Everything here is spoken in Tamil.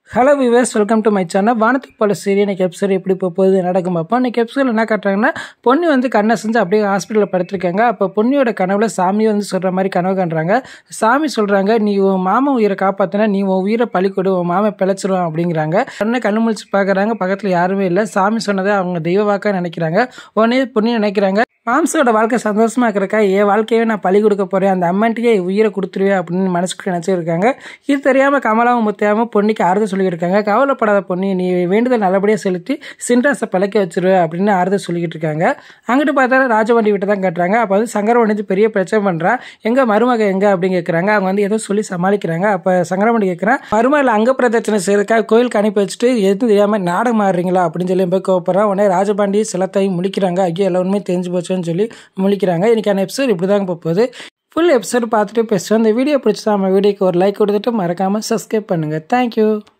ஹலோ விவேஸ் வெல்கம் டு மை சேனல் வானத்துக்கு போல சீரியல் இன்னைக்கு எபிசோட் எப்படி போக போகுது நடக்கும் பார்ப்போம் இன்னைக்கு எபிசோட் என்ன காட்டுறாங்கன்னா பொண்ணு வந்து கண்ணை செஞ்சு அப்படியே ஹாஸ்பிட்டலில் படுத்திருக்காங்க அப்போ பொண்ணியோட கனவுல சாமி வந்து சொல்கிற மாதிரி கனவு காண்றாங்க சாமி சொல்கிறாங்க நீ உன் மாமன் உயிரை காப்பாற்றினா நீ உன் உயிரை பழி கொடு உன் மாமன் பிழைச்சிருவான் அப்படிங்கிறாங்க உடனே கண்ணு முழிச்சு பார்க்குறாங்க பக்கத்தில் யாருமே இல்லை சாமி சொன்னதை அவங்க தெய்வ வாக்கா நினைக்கிறாங்க உடனே பொண்ணு நினைக்கிறாங்க மாம்சோட வாழ்க்கை சந்தோஷமா இருக்கிறக்கா என் வாழ்க்கையே நான் பழி கொடுக்க போறேன் அந்த அம்மன்ட்டுக்கே உயிரை கொடுத்துருவேன் அப்படின்னு மனசுக்கு நினச்சிருக்காங்க இது தெரியாம கமலாவும் முத்தியாம பொண்ணுக்கு ஆறுதல் சொல்லியிருக்காங்க கவலைப்படாத பொண்ணு நீ வேண்டுதல் நல்லபடியாக செலுத்தி சின்ராசை பழக்க வச்சிருவேன் அப்படின்னு ஆறுதல் சொல்லிக்கிட்டு இருக்காங்க அங்கிட்டு பார்த்தா ராஜவண்டி விட்டு தான் கட்டுறாங்க அப்போ வந்து சங்கரவண்டி பெரிய பிரச்சனை பண்ணுறான் எங்க மருமக எங்க அப்படின்னு கேட்குறாங்க அவங்க வந்து ஏதோ சொல்லி சமாளிக்கிறாங்க அப்போ சங்கரவண்டி கேட்குறான் மருமகள் அங்க பிரதட்சணை செய்யறதுக்காக கோயிலுக்கு அனுப்பி வச்சுட்டு எதுவும் தெரியாம நாடகம் ஆடுறீங்களா அப்படின்னு சொல்லி போய் கோவப்படுறான் உடனே ராஜபாண்டி சிலத்தையும் முழிக்கிறாங்க ஐயோ எல்லா உண்மையும் தெரிஞ்சு போச்சுன்னு சொல்லி முழிக்கிறாங்க இன்னைக்கான எபிசோட் இப்படி தாங்க போகுது ஃபுல் எபிசோட் பார்த்துட்டு பேசுவோம் இந்த வீடியோ பிடிச்சா நம்ம வீடியோக்கு ஒரு லைக் கொடுத்துட்டு மறக்காமல் சப்ஸ்கிரைப் பண்ணுங்கள் தேங்க்யூ